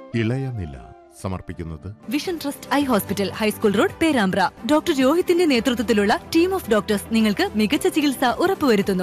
ഇളയനില സമർപ്പിക്കുന്നത് vision trust eye hospital high school road Perambra doctor രോഹിത്തിന്റെ നേതൃത്വത്തിലുള്ള ടീം ഓഫ് ഡോക്ടേഴ്സ് നിങ്ങൾക്ക് മികച്ച ചികിത്സ ഉറപ്പുവരുത്തുന്നു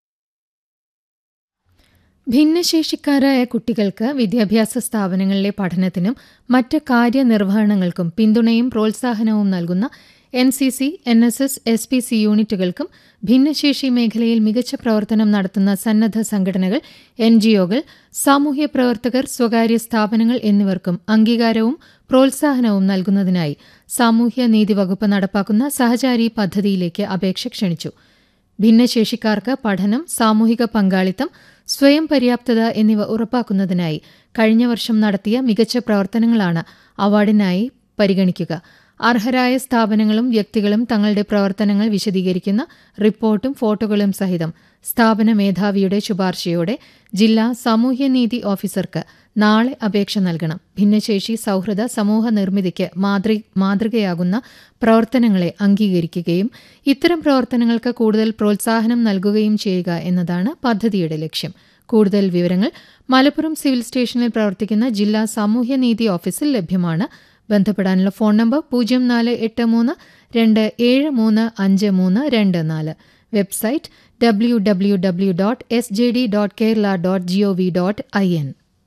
ഭിന്നശേഷിക്കാരായ കുട്ടികൾക്ക് വിദ്യാഭ്യാസ സ്ഥാപനങ്ങളിലെ പഠനത്തിനും മറ്റ് കാര്യനിർവഹണങ്ങൾക്കും പിന്തുണയും പ്രോത്സാഹനവും നൽകുന്ന N C C N S S S P C യൂണിറ്റുകൾക്കും ഭിന്നശേഷി മേഖലയിൽ മികച്ച പ്രവർത്തനം നടത്തുന്ന സന്നദ്ധ സംഘടനകൾ എൻ ജിഒകൾ സാമൂഹ്യ പ്രവർത്തകർ സ്വകാര്യ സ്ഥാപനങ്ങൾ എന്നിവർക്കും അംഗീകാരവും പ്രോത്സാഹനവും നൽകുന്നതിനായി സാമൂഹ്യ നീതി വകുപ്പ് നടപ്പാക്കുന്ന സഹചാരി പദ്ധതിയിലേക്ക് അപേക്ഷ ക്ഷണിച്ചു ഭിന്നശേഷിക്കാർക്ക് പഠനം സാമൂഹിക പങ്കാളിത്തം സ്വയം പര്യാപ്തത എന്നിവ ഉറപ്പാക്കുന്നതിനായി കഴിഞ്ഞ വർഷം നടത്തിയ മികച്ച പ്രവർത്തനങ്ങളാണ് അവാർഡിനായി പരിഗണിക്കുക അർഹരായ സ്ഥാപനങ്ങളും വ്യക്തികളും തങ്ങളുടെ പ്രവർത്തനങ്ങൾ വിശദീകരിക്കുന്ന റിപ്പോർട്ടും ഫോട്ടോകളും സഹിതം സ്ഥാപന മേധാവിയുടെ ശുപാർശയോടെ ജില്ലാ സാമൂഹ്യനീതി ഓഫീസർക്ക് നാളെ അപേക്ഷ നൽകണം ഭിന്നശേഷി സൗഹൃദ സമൂഹ നിർമ്മിതിക്ക് മാതൃ മാതൃകയാകുന്ന പ്രവർത്തനങ്ങളെ അംഗീകരിക്കുകയും ഇത്തരം പ്രവർത്തനങ്ങൾക്ക് കൂടുതൽ പ്രോത്സാഹനം നൽകുകയും ചെയ്യുക എന്നതാണ് പദ്ധതിയുടെ ലക്ഷ്യം കൂടുതൽ വിവരങ്ങൾ മലപ്പുറം സിവിൽ സ്റ്റേഷനിൽ പ്രവർത്തിക്കുന്ന ജില്ലാ സാമൂഹ്യനീതി ഓഫീസിൽ ലഭ്യമാണ് ബന്ധപ്പെടാനുള്ള ഫോൺ നമ്പർ പൂജ്യം നാല് എട്ട് മൂന്ന് രണ്ട് ഏഴ് മൂന്ന് അഞ്ച് മൂന്ന് രണ്ട് നാല് website W W W dot S J D dot Kerala dot G O V dot I N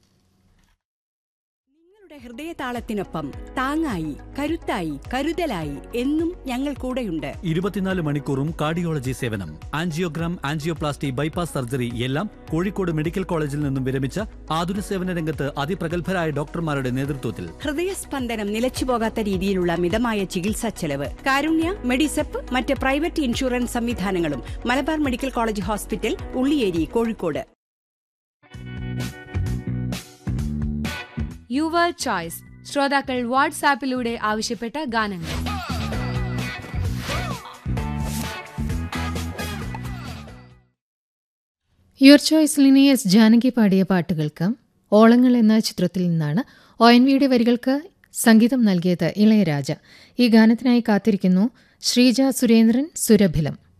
നിങ്ങളുടെ ഹൃദയതാളത്തിനൊപ്പം താങ്ങായി കരുത്തായി കരുതലായി എന്നും ഞങ്ങൾ കൂടെയുണ്ട് ഇരുപത്തിനാല് മണിക്കൂറും കാർഡിയോളജി സേവനം ആൻജിയോഗ്രാം ആൻജിയോപ്ലാസ്റ്റി ബൈപ്പാസ് സർജറി എല്ലാം കോഴിക്കോട് മെഡിക്കൽ കോളേജിൽ നിന്നും വിരമിച്ച ആതുര സേവന രംഗത്ത് അതിപ്രഗത്ഭരായ ഡോക്ടർമാരുടെ നേതൃത്വത്തിൽ ഹൃദയസ്പന്ദനം നിലച്ചുപോകാത്ത രീതിയിലുള്ള മിതമായ ചികിത്സാ ചെലവ് കാരുണ്യ മെഡിസെപ്പ് മറ്റ് പ്രൈവറ്റ് ഇൻഷുറൻസ് സംവിധാനങ്ങളും Malabar medical college hospital Ulliyeri Kozhikode your choice ശ്രോതാക്കൾ വാട്സാപ്പിലൂടെ ആവശ്യപ്പെട്ട ഗാനങ്ങൾ യുവർ ചോയ്സിലിനി എസ് ജാനകി പാടിയ പാട്ടുകൾക്ക് ഓളങ്ങൾ എന്ന ചിത്രത്തിൽ നിന്നാണ് ഒ എൻ വിയുടെ വരികൾക്ക് സംഗീതം നൽകിയത് ഇളയരാജ ഈ ഗാനത്തിനായി കാത്തിരിക്കുന്നു ശ്രീജ സുരേന്ദ്രൻ സുരഭിലം